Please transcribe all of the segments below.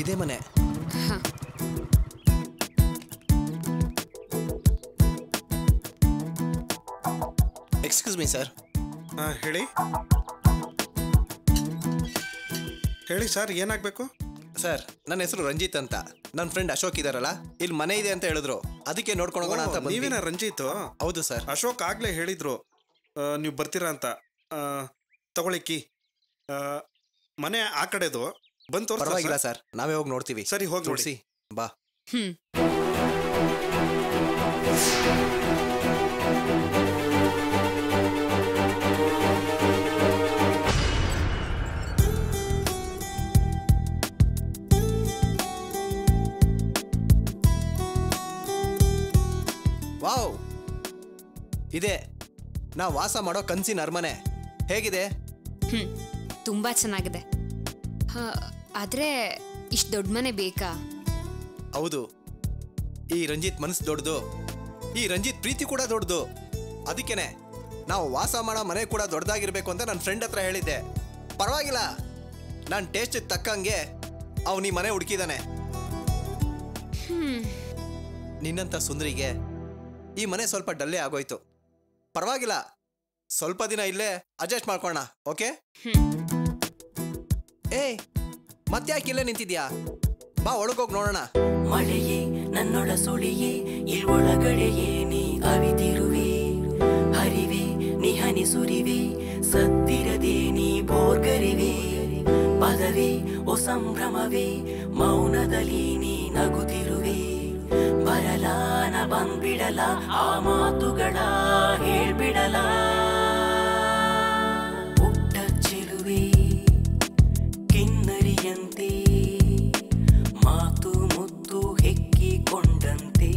ಇದೇ ಮನೆ ಹ. ಎಕ್ಸ್ಕ್ಯೂಸ್ ಮೀ ಸರ್ ಹಾಂ ಹೇಳಿ ಹೇಳಿ ಸರ್ ಏನಾಗಬೇಕು ಸರ್ ನನ್ನ ಹೆಸರು ರಂಜಿತ್ ಅಂತ ನನ್ನ ಫ್ರೆಂಡ್ ಅಶೋಕ್ ಇದಾರಲ್ಲ ಇಲ್ಲಿ ಮನೆ ಇದೆ ಅಂತ ಹೇಳಿದ್ರು ಅದಕ್ಕೆ ನೋಡ್ಕೊಂಡು ಹೋಗೋಣ ಅಂತ ಬಂದ್ವಿ. ನೀವೇನ ರಂಜಿತ್ ಹೌದು ಸರ್ ಅಶೋಕ್ ಆಗ್ಲೇ ಹೇಳಿದ್ರು ಆ, ನೀವು ಬರ್ತೀರಾ ಅಂತ ಆ, ತಗೊಳ್ಳಿ ಕೀ ಆ, ಮನೆ ಆ ಕಡೆದು ಬಂದು ಪರವಾಗಿಲ್ಲ ತೋರಿಸ ಸರ್ ನಾವೇ ಹೋಗಿ ನೋಡ್ತೀವಿ ಸರಿ, ಹೋಗ್ ನೋಡಿ. ತೋರಿಸಿ ಬಾ ಹ್ಮ್ ವಾವ್ ಇದೆ ನಾವು ವಾಸ ಮಾಡೋ ಕನ್ಸಿನ ಅರಮನೆ ಹೇಗಿದೆ ಹ್ಮ್ ತುಂಬಾ ಚೆನ್ನಾಗಿದೆ ಹ, ಆದ್ರೆ ಇಷ್ಟು ದೊಡ್ಡ ಮನೆ ಬೇಕಾ ಹೌದು ಈ ರಂಜಿತ್ ಮನಸ್ಸು ದೊಡ್ಡದು ಈ ರಂಜಿತ್ ಪ್ರೀತಿ ಕೂಡ ದೊಡ್ಡದು ಅದಕ್ಕೇನೆ ನಾವು ವಾಸ ಮಾಡೋ ಮನೆ ಕೂಡ ದೊಡ್ಡದಾಗಿರ್ಬೇಕು ಅಂತ ನನ್ನ ಫ್ರೆಂಡ್ ಹತ್ರ ಹೇಳಿದ್ದೆ ಪರವಾಗಿಲ್ಲ ನನ್ನ ಟೇಸ್ಟ್ ತಕ್ಕಂಗೆ ಅವನು ಈ ಮನೆ ಹುಡುಕಿದಾನೆ ಹ್ಮ್ ನಿನ್ನಂಥ ಸುಂದರಿಗೆ ಈ ಮನೆ ಸ್ವಲ್ಪ ಡಲ್ಲೇ ಆಗೋಯ್ತು ಪರವಾಗಿಲ್ಲ ಸ್ವಲ್ಪ ದಿನ ಇಲ್ಲೇ ಅಡ್ಜಸ್ಟ್ ಮಾಡ್ಕೊಳ್ಳೋಣ ಓಕೆ ಹ್ಮ್ ಏಯ್ ಮತ್ತ್ಯಾಕೆ ಇಲ್ಲೇ ನಿಂತಿದ್ಯಾ ಬಾ ಒಳಗೋಗಿ ನೋಡೋಣ ಮಳೆಯೇ ನನ್ನೊಳ ಸುಳಿಯೇ ಇಲ್ವೊಳಗಡೆಯೇ ನೀ ಅವಿತಿರುವೆ ಹರಿವೆ ನೀ ಹನಿ ಸುರಿವೆ ಸತ್ತಿರದೆ ನೀ ಬೋರ್ಗರಿವೆ ಪದವೇ ಓ ಸಂಭ್ರಮವೇ ಮೌನದಲ್ಲಿ ನೀ ನಗುತ್ತಿರುವೆ ಬರಲಾನ ಬಂದ್ಬಿಡಲ ಆ ಮಾತುಗಳ ಹೇಳ್ಬಿಡಲ ಪುಟ್ಟ ಚೆಲುವೆ ಕಿನ್ನರಿಯಂತೆ ಮಾತು ಮುತ್ತು ಹೆಕ್ಕಿಕೊಂಡಂತೆ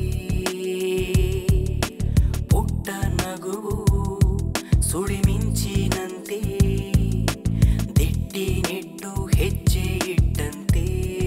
ಪುಟ್ಟ ನಗುವು ಸುಳಿಮಿಂಚಿನಂತೆ ದಿಟ್ಟಿ ನಿಟ್ಟು ಹೆಜ್ಜೆ ಇಟ್ಟಂತೆ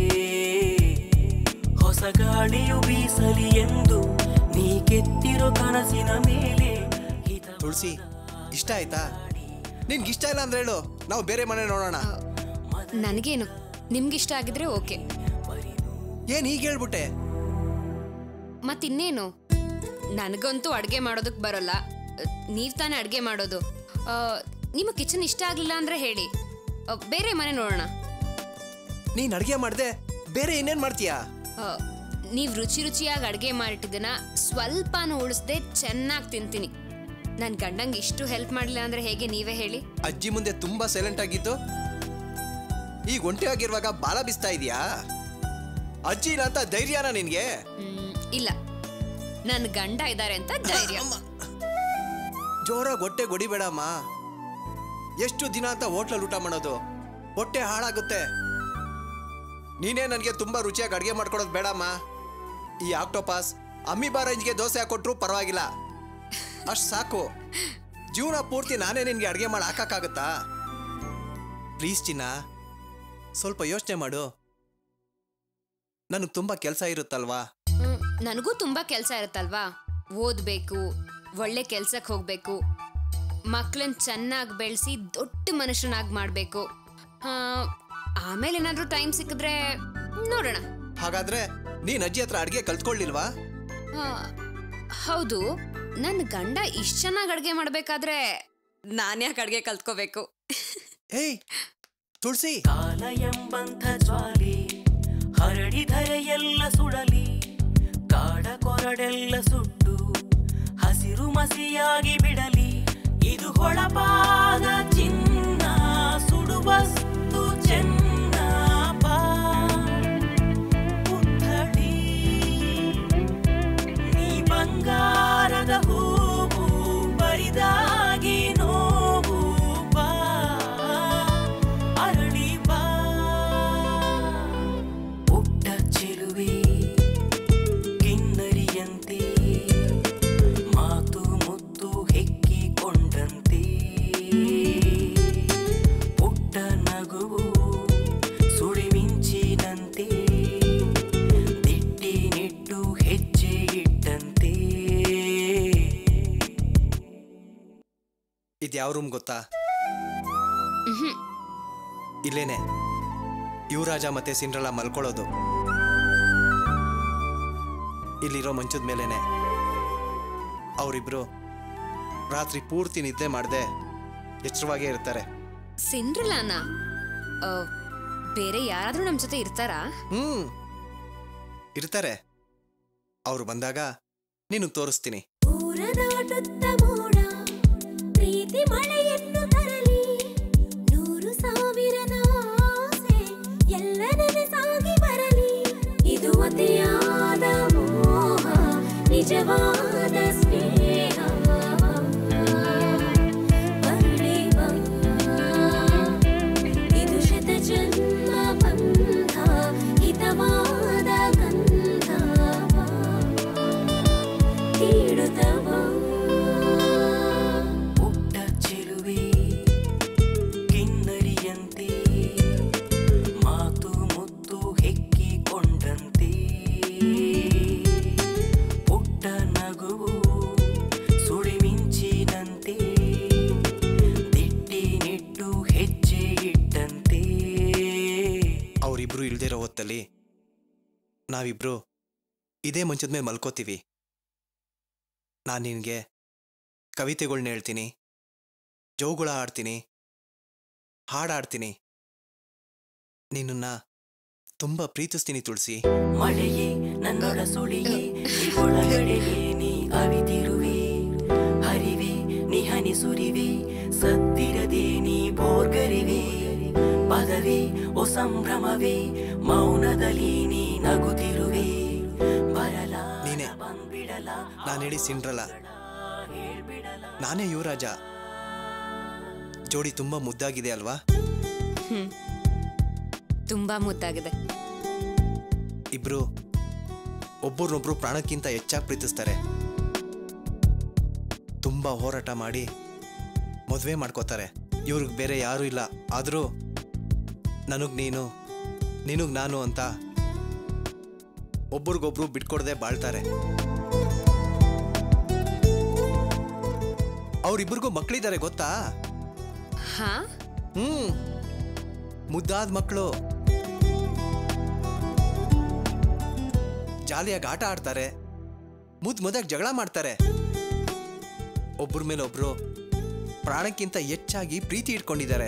ಹೊಸ ಗಾಳಿಯು ಬೀಸಲಿ ಎಂದು ನೀ ಕೆತ್ತಿರೋ ಕನಸಿನ ಮೇಲೆ ಹಿತ ತುಳಸಿ ಇಷ್ಟ ಆಯ್ತಾ ನಿನ್ಗೆ ಇಷ್ಟ ಇಲ್ಲ ಅಂದ್ರೆ ಹೇಳು ನಾವು ಬೇರೆ ಮನೆ ನೋಡೋಣ ನನಗೇನು ನಿಮ್ಗಿಷ್ಟ ಆಗಿದ್ರೆ ಓಕೆ ಏನ್ ಈಗ ಹೇಳ್ಬಿಟ್ಟೆ ಮತ್ತಿನ್ನೇನು ನನಗಂತೂ ಅಡುಗೆ ಮಾಡೋದಕ್ಕೆ ಬರೋಲ್ಲ ನೀವು ತಾನೇ ಅಡುಗೆ ಮಾಡೋದು ಆ, ನಿಮ್ಮ ಕಿಚನ್ ಇಷ್ಟ ಆಗಲಿಲ್ಲ ಅಂದರೆ ಹೇಳಿ ಆ, ಬೇರೆ ಮನೆ ನೋಡೋಣ ನೀನ್ ಅಡ್ಗೆ ಮಾಡ್ದೆ ಬೇರೆ ಏನೇನ್ ಮಾಡ್ತೀಯಾ ನೀವು ರುಚಿ ರುಚಿಯಾಗಿ ಅಡುಗೆ ಮಾಡಿಟ್ಟಿದ್ದನ್ನ ಸ್ವಲ್ಪನೂ ಉಳಿಸ್ದೆ ಚೆನ್ನಾಗಿ ತಿಂತೀನಿ ನನ್ನ ಗಂಡಂಗೆ ಇಷ್ಟು ಹೆಲ್ಪ್ ಮಾಡಲಿಲ್ಲ ಅಂದರೆ ಹೇಗೆ ನೀವೇ ಹೇಳಿ ಅಜ್ಜಿ ಮುಂದೆ ತುಂಬಾ ಸೈಲೆಂಟ್ ಆಗಿದ್ದು ಈಗ ಒಂಟಿ ಆಗಿರುವಾಗ ಬಾಲ ಬಿಸ್ತಾ ಇದೀಯಾ ಅಜ್ಜಿ ಇಲ್ಲ ಅಂತ ಧೈರ್ಯನಾ ನಿನ್ಗೆ ಮ್, ಇಲ್ಲ ನನ್ನ ಗಂಡ ಇದ್ದಾರೆ ಅಂತ ಧೈರ್ಯ ಜೋರಾಗಿ ಹೊಟ್ಟೆ ಗೊಡಿಬೇಡಮ್ಮ ಎಷ್ಟು ದಿನ ಅಂತ ಹೋಟ್ಲಲ್ಲಿ ಊಟ ಮಾಡೋದು ಹೊಟ್ಟೆ ಹಾಳಾಗುತ್ತೆ ನೀನೇ ನನಗೆ ತುಂಬಾ ರುಚಿಯಾಗಿ ಅಡುಗೆ ಮಾಡ್ಕೊಡೋದು ಬೇಡಮ್ಮ ಈ ಆಕ್ಟೋಪಾಸ್ ಅಮ್ಮಿಬಾ ರೇಂಜ್ಗೆ ದೋಸೆ ಹಾಕೊಟ್ರು ಪರವಾಗಿಲ್ಲ ಅಷ್ಟು ಸಾಕು ಜೀವನ ಪೂರ್ತಿ ನಾನೇ ನಿನ್ಗೆ ಅಡುಗೆ ಮಾಡಿ ಹಾಕಕ್ಕಾಗತ್ತಾ ಪ್ಲೀಸ್ ಚಿನ್ನ ಸ್ವಲ್ಪ ಯೋಚನೆ ಮಾಡು ನನಗೆ ತುಂಬಾ ಕೆಲಸ ಇರುತ್ತಲ್ವಾ ಹ್ಮ್, ನನಗೂ ತುಂಬಾ ಕೆಲಸ ಇರುತ್ತಲ್ವಾ ಓದ್ಬೇಕು ಒಳ್ಳೆ ಕೆಲ್ಸಕ್ಕೆ ಹೋಗ್ಬೇಕು ಮಕ್ಳನ್ನ ಚೆನ್ನಾಗಿ ಬೆಳೆಸಿ ದೊಡ್ಡ ಮನುಷ್ಯನಾಗಿ ಮಾಡಬೇಕು ಆಮೇಲೆ ಏನಾದರೂ ಟೈಮ್ ಸಿಕ್ಕಿದ್ರೆ ನೋಡೋಣ ಹಾಗಾದ್ರೆ ನೀನ್ ಅಜ್ಜಿ ಹತ್ರ ಅಡುಗೆ ಕಲ್ತ್ಕೊಳ್ಳಿಲ್ವಾ ಆ, ಹೌದು ನನ್ನ ಗಂಡ ಇಷ್ಟು ಚೆನ್ನಾಗಿ ಅಡುಗೆ ಮಾಡಬೇಕಾದ್ರೆ ನಾನ್ಯಾಕೆ ಅಡುಗೆ ಕಲ್ತ್ಕೋಬೇಕು ಏಯ್ ತುಳಸಿ ಕಾಲ ಎಂಬಂಥ ಜ್ವಾಲೆ ಹರಡಿದರೆ ಎಲ್ಲ ಸುಡಲಿ ಕಾಡ ಕೊರಡೆಲ್ಲ ಸುಟ್ಟು ಹಸಿರು ಮಸಿಯಾಗಿ ಬಿಡಲಿ ಇದು ಹೊಳಪಾದ ಚಿನ್ನ ಸುಡುವಸ್ತು ಚೆನ್ನ ಬಾ ಪುತ್ಥಳಿ ನೀ ಬಂಗಾರದ ಹೂವು ಬರಿದಾಗಿ ನೋವು ಬಾ ಅರಳಿ ಬಾ ಪುಟ್ಟ ಚೆಲುವೆ ಕಿನ್ನರಿಯಂತೆ ಮಾತು ಮುತ್ತು ಹೆಕ್ಕಿಕೊಂಡಂತೆ ಪುಟ್ಟ ನಗುವು ಸುಳಿಮಿಂಚಿನಂತೆ ದಿಟ್ಟಿ ನಿಟ್ಟು ಹೆಜ್ಜೆ ಇಟ್ಟಂತೆ ಇದು ಯಾವ ರೂಮ್ ಗೊತ್ತಾ ಮ್ಹ್ಮ್. ಇಲ್ಲೇನೆ ಯುವರಾಜ ಮತ್ತೆ ಸಿಂಡ್ರಲ ಮಲ್ಕೊಳ್ಳೋದು ಇಲ್ಲಿರೋ ಮಂಚದ ಮೇಲೇನೆ ಅವರಿಬ್ರು ರಾತ್ರಿ ಪೂರ್ತಿ ನಿದ್ದೆ ಮಾಡದೆ ಎಚ್ಚರವಾಗೇ ಇರ್ತಾರೆ ಸಿಂಡ್ರಲಾನ ಆ, ಬೇರೆ ಯಾರಾದ್ರೂ ನಮ್ಮ ಜೊತೆ ಇರ್ತಾರಾ ಹ್ಮ್ ಇರ್ತಾರೆ ಅವ್ರು ಬಂದಾಗ ನೀನು ತೋರಿಸ್ತೀನಿ ಊರದಾಟುತ್ತ ಮೋಡ ಪ್ರೀತಿ ಮಳೆಯನ್ನು ತರಲಿ ನೂರು ಸಾವಿರದ ಆಸೆ ಎಲ್ಲ ನನಸಾಗಿ ಬರಲಿ ಇದು ಅತಿಯಾದ ಮೋಹ ನಿಜವಾದ ಸ್ನೇಹ ಬರಲಿ ಬಾ. ಇದು ಶತ ಜನ್ಮ ಬಂಧ ಹಿತವಾದ ಗಂಧ ಬಾ. ಪುಟ್ಟ ಚೆಲುವೆ ಕಿನ್ನರಿಯಂತೆ ಮಾತು ಮುತ್ತು ಹೆಕ್ಕಿಕೊಂಡಂತೆ ಪುಟ್ಟ ನಗುವು ಸುಳಿಮಿಂಚಿನಂತೆ ದಿಟ್ಟಿ ನಿಟ್ಟು ಹೆಜ್ಜೆ ಇಟ್ಟಂತೆ ಅವರಿಬ್ರು ಇಲ್ದಿರೋ ಹೊತ್ತಲ್ಲಿ ನಾವಿಬ್ರು ಇದೇ ಮಂಚದ ಮೇಲೆ ಮಲ್ಕೋತೀವಿ ನಾನು ನಿನಗೆ ಕವಿತೆಗಳ್ನ ಹೇಳ್ತೀನಿ ಜೋಗುಳ ಆಡ್ತೀನಿ ಹಾಡಾಡ್ತೀನಿ ನಿನ್ನನ್ನ ತುಂಬ ಪ್ರೀತಿಸ್ತೀನಿ ತುಳಸಿ ಮಳೆಯೇ ನನ್ನೊಳ ಸುಳಿಯೇ ಒಳಗಡೆಯೇ ನೀ ಅವಿತಿರುವೆ ಹರಿವೆ ನೀ ಹನಿ ಸುರಿವೆ ಸತ್ತಿರದೆ ನೀ ಬೋರ್ಗರಿವೆ ಪದವೇ ಓ ಸಂಭ್ರಮವೇ ಮೌನದಲ್ಲಿ ನೀ ನಗುತ್ತಿರುವೆ ಬರಲ ನೀನೇ. ಬಂದ್ಬಿಡಲ ನಾನು ಹೇಳಿ ಸಿಂಡ್ರಲ್ಲ ನಾನೇ ಯುವರಾಜ ಜೋಡಿ ತುಂಬ ಮುದ್ದಾಗಿದೆ ಅಲ್ವಾ ಹ್ಮ್ ತುಂಬಾ ಮುದ್ದಾಗಿದೆ ಇಬ್ರು ಒಬ್ಬರನ್ನೊಬ್ರು ಪ್ರಾಣಕ್ಕಿಂತ ಹೆಚ್ಚಾಗಿ ಪ್ರೀತಿಸ್ತಾರೆ ತುಂಬ ಹೋರಾಟ ಮಾಡಿ ಮದುವೆ ಮಾಡ್ಕೋತಾರೆ ಇವ್ರಿಗೆ ಬೇರೆ ಯಾರೂ ಇಲ್ಲ ಆದರೂ ನನಗ್ ನೀನು ನಿನಗ್ ನಾನು ಅಂತ ಒಬ್ರಿಗೊಬ್ರು ಬಿಟ್ಕೊಡದೆ ಬಾಳ್ತಾರೆ ಅವ್ರಿಬ್ರಿಗೂ ಮಕ್ಕಳಿದ್ದಾರೆ ಗೊತ್ತಾ ಹಾ ಹ್ಮ್ ಮುದ್ದಾದ ಮಕ್ಕಳು ಜಾಲಿಯಾಗಿ ಆಟ ಆಡ್ತಾರೆ ಮುದ್ ಮುದ್ದಾಗಿ ಜಗಳ ಮಾಡ್ತಾರೆ ಒಬ್ಬರ ಮೇಲೆ ಒಬ್ರು ಪ್ರಾಣಕ್ಕಿಂತ ಹೆಚ್ಚಾಗಿ ಪ್ರೀತಿ ಇಟ್ಕೊಂಡಿದ್ದಾರೆ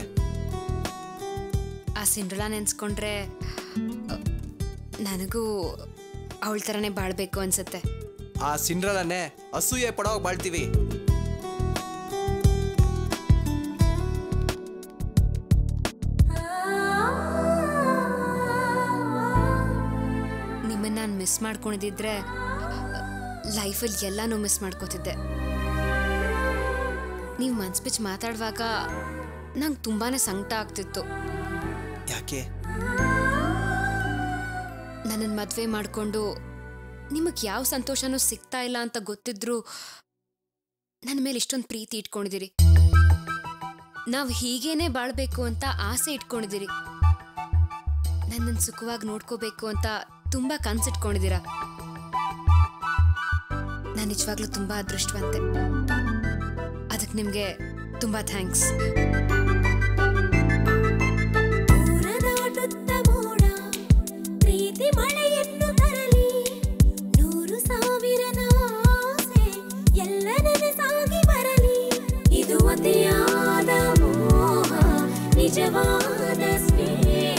ಆ ಸಿಂಡ್ರಲಾ ನೆನ್ಸ್ಕೊಂಡ್ರೆ ಅ, ನನಗೂ ಅವಳ ಥರನೇ ಬಾಳ್ಬೇಕು ಅನ್ಸುತ್ತೆ ಆ ಸಿಂಡ್ರಲನ್ನೇ ಅಸೂಯೆ ಪಡೋವಾಗ ಬಾಳ್ತೀವಿ ನಿಮ್ಮನ್ನ ನಾನು ಮಿಸ್ ಮಾಡ್ಕೊಂಡಿದ್ದಿದ್ರೆ ಲೈಫಲ್ಲಿ ಎಲ್ಲಾನು ಮಿಸ್ ಮಾಡ್ಕೋತಿದ್ದೆ ನೀವು ಮನ್ಸ್ ಬಿಚ್ಚಿ ಮಾತಾಡುವಾಗ ನಂಗೆ ತುಂಬಾನೇ ಸಂಕಟ ಆಗ್ತಿತ್ತು ಯಾಕೆ ನನ್ನನ್ನು ಮದುವೆ ಮಾಡಿಕೊಂಡು ನಿಮಗೆ ಯಾವ ಸಂತೋಷನೂ ಸಿಗ್ತಾ ಇಲ್ಲ ಅಂತ ಗೊತ್ತಿದ್ರು ನನ್ನ ಮೇಲೆ ಇಷ್ಟೊಂದು ಪ್ರೀತಿ ಇಟ್ಕೊಂಡಿದ್ದೀರಿ ನಾವು ಹೀಗೇನೆ ಬಾಳ್ಬೇಕು ಅಂತ ಆಸೆ ಇಟ್ಕೊಂಡಿದ್ದೀರಿ ನನ್ನನ್ನು ಸುಖವಾಗಿ ನೋಡ್ಕೋಬೇಕು ಅಂತ ತುಂಬಾ ಕನ್ಸಿಟ್ಕೊಂಡಿದ್ದೀರಾ ನಾನು ನಿಜವಾಗ್ಲೂ ತುಂಬಾ ಅದೃಷ್ಟವಂತೆ ಅದಕ್ಕೆ ನಿಮಗೆ ತುಂಬಾ ಥ್ಯಾಂಕ್ಸ್ ಊರದಾಟುತ್ತ ಮೋಡ ಪ್ರೀತಿ ಮಳೆಯನ್ನು ತರಲಿ ನೂರು ಸಾವಿರದ ಆಸೆ ಎಲ್ಲ ನನಸಾಗಿ ಬರಲಿ ಇದು ಅತಿಯಾದ ಮೋಹ ನಿಜವಾದ ಸ್ನೇಹ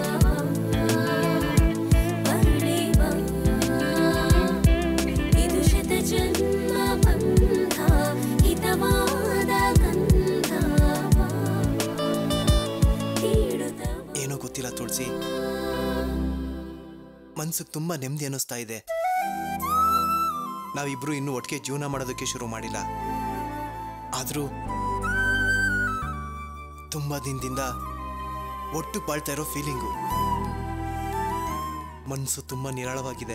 ಬರಲಿ ಬಾ. ಇದು ಶತ ಜನ್ಮ ಬಂಧ ಹಿತವಾದ ಗಂಧ ಬಾ. ಏನೋ ಗೊತ್ತಿಲ್ಲ ತುಳಸಿ ಮನ್ಸಿಗೆ ತುಂಬ ನೆಮ್ಮದಿ ಅನ್ನಿಸ್ತಾ ಇದೆ ನಾವಿಬ್ರು ಇನ್ನೂ ಒಟ್ಟಿಗೆ ಜೀವನ ಮಾಡೋದಕ್ಕೆ ಶುರು ಮಾಡಿಲ್ಲ ಆದರೂ ತುಂಬ ದಿನದಿಂದ ಒಟ್ಟು ಬಾಳ್ತಾ ಇರೋ ಫೀಲಿಂಗು ಮನಸ್ಸು ತುಂಬ ನಿರಾಳವಾಗಿದೆ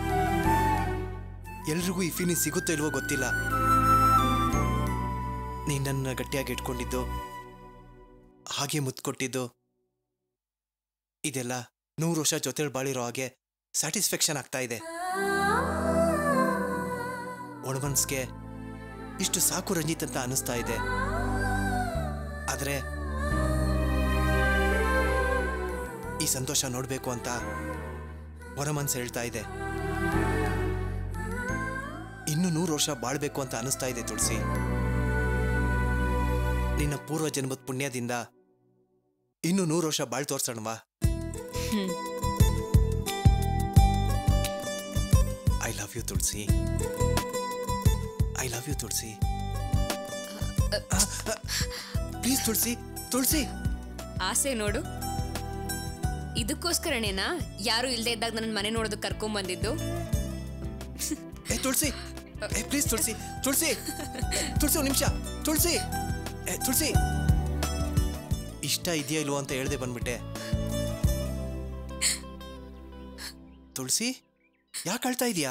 ಎಲ್ರಿಗೂ ಈ ಫೀಲಿಂಗ್ ಸಿಗುತ್ತೋ ಇಲ್ವೋ ಗೊತ್ತಿಲ್ಲ ನೀನು ನನ್ನ ಗಟ್ಟಿಯಾಗಿ ಇಟ್ಕೊಂಡಿದ್ದು ಹಾಗೆ ಮುತ್ಕೊಟ್ಟಿದ್ದು ಇದೆಲ್ಲ ನೂರು ವರ್ಷ ಜೊತೆಲಿ ಬಾಳಿರೋ ಹಾಗೆ ಸ್ಯಾಟಿಸ್ಫ್ಯಾಕ್ಷನ್ ಆಗ್ತಾ ಇದೆ ಒಣಮನ್ಸ್ಗೆ ಇಷ್ಟು ಸಾಕು ರಂಜಿತ್ ಅಂತ ಅನಿಸ್ತಾ ಇದೆ ಆದರೆ ಈ ಸಂತೋಷ ನೋಡಬೇಕು ಅಂತ ಹೊರ ಮನಸ್ಸು ಹೇಳ್ತಾ ಇದೆ ಇನ್ನು ನೂರು ವರ್ಷ ಬಾಳ್ಬೇಕು ಅಂತ ಅನಿಸ್ತಾ ಇದೆ ತುಳಸಿ ನಿನ್ನ ಪೂರ್ವ ಜನ್ಮದ ಪುಣ್ಯದಿಂದ ಇನ್ನು ನೂರು ವರ್ಷ ಬಾಳ್ ತೋರ್ಸೋಣವಾ I love you Tulsi I love you Tulsi please Tulsi Tulsi ಆಸೆ ನೋಡು ಇದಕ್ಕೋಸ್ಕರನೇನಾ ಯಾರು ಇಲ್ಲದೆ ಇದ್ದಾಗ ನನ್ನ ಮನೆ ನೋಡೋದಕ್ಕೆ ಕರ್ಕೊಂಡ್ ಬಂದಿದ್ದು ಏ ತುಳಸಿ ಏ ಪ್ಲೀಸ್ ತುಳಸಿ ತುಳಸಿ ತುಳಸಿ ಒಂದು ನಿಮಿಷ ತುಳಸಿ ಏ ತುಳಸಿ ಇಷ್ಟ ಇದೆಯಾ ಇಲ್ವೋ ಅಂತ ಹೇಳ್ದೆ ಬಂದ್ಬಿಟ್ಟೆ ತುಳಸಿ ಯಾಕೆ ಅಳ್ತಾ ಇದೀಯಾ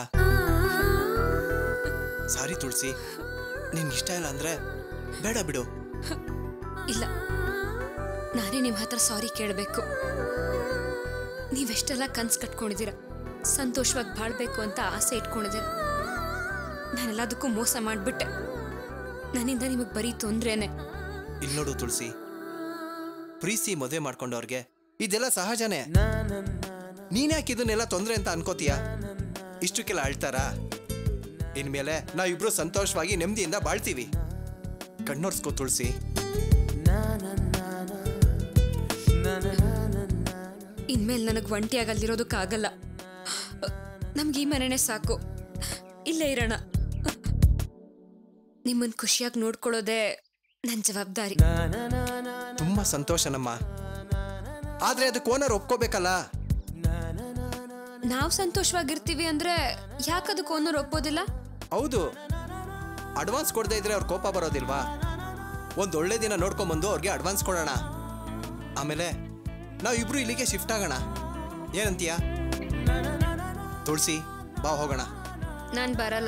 ಸಾರಿ ತುಳಸಿ ನಿನ್ಗೆ ಇಷ್ಟ ಇಲ್ಲ ಅಂದ್ರೆ ಬೇಡ ಬಿಡು ಇಲ್ಲ ನಾನೇ ನಿಮ್ಮ ಹತ್ರ ಸಾರಿ ಕೇಳಬೇಕು ನೀವೆಷ್ಟೆಲ್ಲ ಕನ್ಸು ಕಟ್ಕೊಂಡಿದ್ದೀರ ಸಂತೋಷವಾಗಿ ಬಾಳ್ಬೇಕು ಅಂತ ಆಸೆ ಇಟ್ಕೊಂಡಿದ್ದೀರ ನಾನೆಲ್ಲದಕ್ಕೂ ಮೋಸ ಮಾಡಿಬಿಟ್ಟೆ ನನ್ನಿಂದ ನಿಮಗೆ ಬರೀ ತೊಂದ್ರೆನೆ ಇಲ್ಲಿ ನೋಡು ತುಳಸಿ ಪ್ರೀತಿ ಮದುವೆ ಮಾಡ್ಕೊಂಡವ್ರಿಗೆ ಇದೆಲ್ಲ ಸಹಜನೇ ನೀನ್ಯಾಕೆ ಇದನ್ನೆಲ್ಲ ತೊಂದ್ರೆ ಅಂತ ಅನ್ಕೋತೀಯ ಇಷ್ಟಕ್ಕೆಲ್ಲ ಅಳ್ತಾರಾ ಇನ್ಮೇಲೆ ನಾವಿಬ್ರು ಸಂತೋಷವಾಗಿ ನೆಮ್ಮದಿಯಿಂದ ಬಾಳ್ತೀವಿ ಕಣ್ಣೋರ್ಸ್ಕೋ ತುಳಸಿ ಇನ್ಮೇಲೆ ನನಗೆ ಒಂಟಿಯಾಗಲ್ಲಿರೋದಕ್ಕಾಗಲ್ಲ ನಮ್ಗೆ ಈ ಮನೆನೇ ಸಾಕು ಇಲ್ಲೇ ಇರೋಣ ನಿಮ್ಮನ್ನು ಖುಷಿಯಾಗಿ ನೋಡ್ಕೊಳ್ಳೋದೇ ನನ್ನ ಜವಾಬ್ದಾರಿ ತುಂಬಾ ಸಂತೋಷನಮ್ಮ ಆದ್ರೆ ಅದಕ್ಕೆ ಓನರ್ ಒಪ್ಕೋಬೇಕಲ್ಲ ನಾವು ಸಂತೋಷವಾಗಿರ್ತೀವಿ ಅಂದ್ರೆ ಯಾಕದಕ್ಕೆ ಓನರ್ ಒಪ್ಪೋದಿಲ್ಲ ಹೌದು ಅಡ್ವಾನ್ಸ್ ಕೊಡದೇ ಇದ್ರೆ ಅವ್ರ ಕೋಪ ಬರೋದಿಲ್ವಾ ಒಂದ್ ಒಳ್ಳೆ ದಿನ ನೋಡ್ಕೊಂಬಂದು ಅವ್ರಿಗೆ ಅಡ್ವಾನ್ಸ್ ಕೊಡೋಣ ಆಮೇಲೆ ನಾವಿಬ್ರು ಇಲ್ಲಿಗೆ ಶಿಫ್ಟ್ ಆಗೋಣ ಏನಂತೀಯ ತುಳಸಿ ಬಾ ಹೋಗೋಣ ನಾನು ಬರಲ್ಲ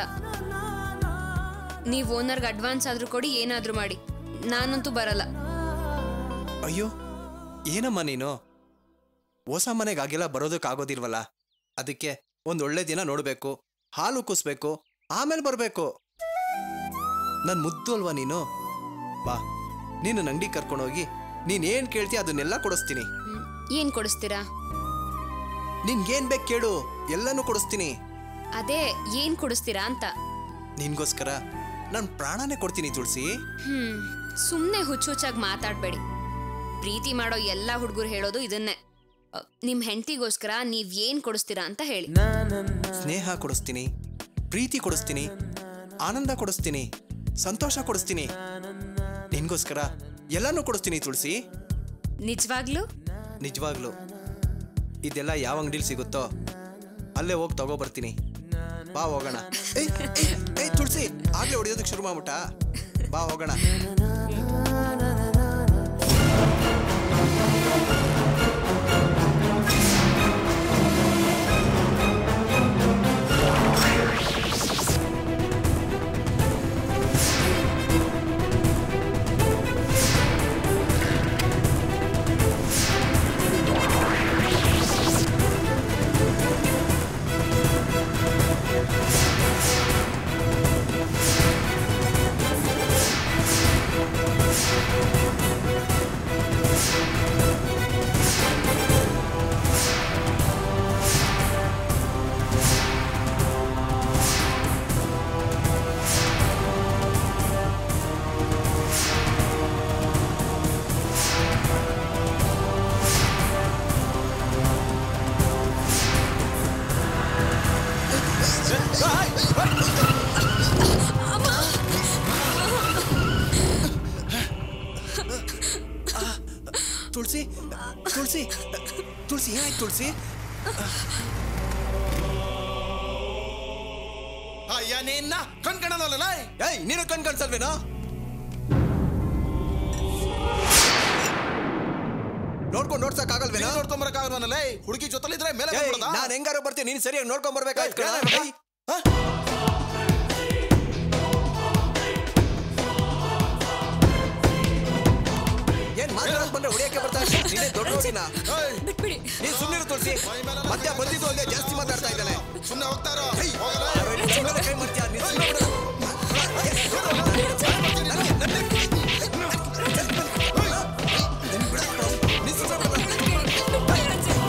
ನೀವು ಓನರ್ಗೆ ಅಡ್ವಾನ್ಸ್ ಆದ್ರೂ ಕೊಡಿ ಏನಾದ್ರೂ ಮಾಡಿ ನಾನಂತೂ ಬರಲ್ಲ ಅಯ್ಯೋ ಏನಮ್ಮ ನೀನು ಹೊಸ ಮನೆಗಾಗೆಲ್ಲ ಬರೋದಕ್ಕಾಗೋದಿಲ್ವಲ್ಲ ಅದಕ್ಕೆ ಒಂದು ಒಳ್ಳೆ ದಿನ ನೋಡಬೇಕು ಹಾಲು ಕುಸ್ಬೇಕು ಆಮೇಲೆ ಬರಬೇಕು ನನ್ನ ಮುದ್ದು ಅಲ್ವಾ ನೀನು ಬಾ ನೀನು ಅಂಗಡಿ ಕರ್ಕೊಂಡೋಗಿ ನೀನೇನು ಕೇಳ್ತೀಯ ಅದನ್ನೆಲ್ಲ ಕೊಡಿಸ್ತೀನಿ ಹ್ಮ್. ಏನ್ ಕೊಡಿಸ್ತೀರಾ ನಿನ್ಗೇನ್ ಬೇಕು ಕೇಳು ಎಲ್ಲನೂ ಕೊಡಿಸ್ತೀನಿ ಅದೇ ಏನ್ ಕೊಡಿಸ್ತೀರಾ ಅಂತ ನಿನ್ಗೋಸ್ಕರ ನಾನು ಪ್ರಾಣನೇ ಕೊಡ್ತೀನಿ ತುಳಸಿ ಹ್ಮ್ ಸುಮ್ಮನೆ ಹುಚ್ಚುಚ್ಚಾಗಿ ಮಾತಾಡಬೇಡಿ ಪ್ರೀತಿ ಮಾಡೋ ಎಲ್ಲ ಹುಡುಗರು ಹೇಳೋದು ಇದನ್ನೇ ಅ, ನಿಮ್ ಹೆಂಡತಿಗೋಸ್ಕರ ನೀವ್ ಏನ್ ಕೊಡಿಸ್ತೀರಾ ಅಂತ ಹೇಳಿ ಸ್ನೇಹ ಕೊಡಿಸ್ತೀನಿ ಪ್ರೀತಿ ಕೊಡಿಸ್ತೀನಿ ಆನಂದ ಕೊಡಿಸ್ತೀನಿ ಸಂತೋಷ ಕೊಡಿಸ್ತೀನಿ ನಿನ್ಗೋಸ್ಕರ ಎಲ್ಲನೂ ಕೊಡಿಸ್ತೀನಿ ತುಳಸಿ ನಿಜವಾಗ್ಲೂ ನಿಜವಾಗ್ಲು ಇದೆಲ್ಲ ಯಾವ ಅಂಗಡಿಲಿ ಸಿಗುತ್ತೋ ಅಲ್ಲೇ ಹೋಗಿ ತಗೋಬರ್ತೀನಿ ಬಾ ಹೋಗೋಣ ಏಯ್, ಏಯ್, ಏಯ್, ತುಳಸಿ ಆಗ್ಲೇ ಹೊಡೆಯೋದಕ್ಕೆ ಶುರು ಮಾಡ್ಬಿಟ್ಟ ಬಾ ಹೋಗೋಣ ತುಳಸಿ ತುಳಸಿ ತುಳಸಿ ಏನಾಯ್ತು ತುಳಸಿ ಅಯ್ಯ ನಿನ್ನ ಕಣ್ ಕಾಣಲ್ಲ ಏಯ್ ನೀನು ಕಣ್ ಕಾಣಿಸಲ್ವೇನೋ ನೋಡ್ಕೊಂಡು ನೋಡ್ಸಕ್ ಆಗಲ್ವೇನೋ ನೋಡ್ಕೊಂಬರಕ್ಕಾಗಲ್ಲ ಹುಡುಗಿ ಜೊತೆಲಿದ್ರೆ ಮೇಲೆ ಏಯ್, ಬಂದ್ಬಿಡೋದಾ? ನಾನ್ ಹೆಂಗಾರು ಬರ್ತೀನಿ ನೀನ್ ಸರಿಯಾಗಿ ನೋಡ್ಕೊಂಡ್ ಬರ್ಬೇಕಾಯ್ತು ಕಣ. ಏಯ್, ಏಯ್, ಹ? ಏನ್ ಮಾತಾಡಕ್ ಬಂದ್ರೆ ಹೊಡಿಯಕ್ಕೆ ಬರ್ತಾ ಇದ್ದೀಯ? ನೀನೇ ದೊಡ್ಡ ಹುಡುಗಿನ. ಏಯ್, ಬಿಟ್ಬಿಡಿ ನೀನ್ ಸುಮ್ಮನೆ ತುಳಸಿ ಮತ್ತೆ ಬಂದಿದ್ದು ಅಲ್ಲೇ ಜಾಸ್ತಿ ಮಾತಾಡ್ತಾ ಇದ್ದಾನೆ ಸುಮ್ನೆ ಹೋಗ್ತಾ ಇರೋ. ಏಯ್, ಹೋಗಲ್ಲ. ನಿನ್ ಮೇಲೆ ಕೈ ಮಾಡ್ತೀಯ ನೀನ್ ಸುಮ್ನೆ ಬಿಡು. ನೀನ್ ಸುಮ್ನೆ ಬಿಡು.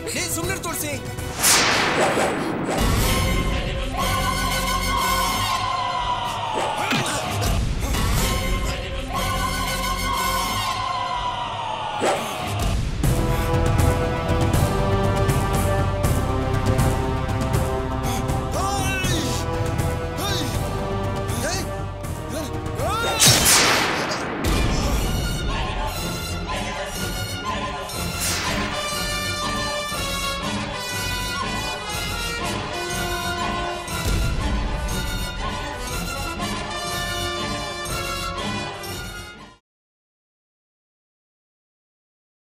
ನೀ ಸುಮ್ಮನೆ ತುಳಸಿ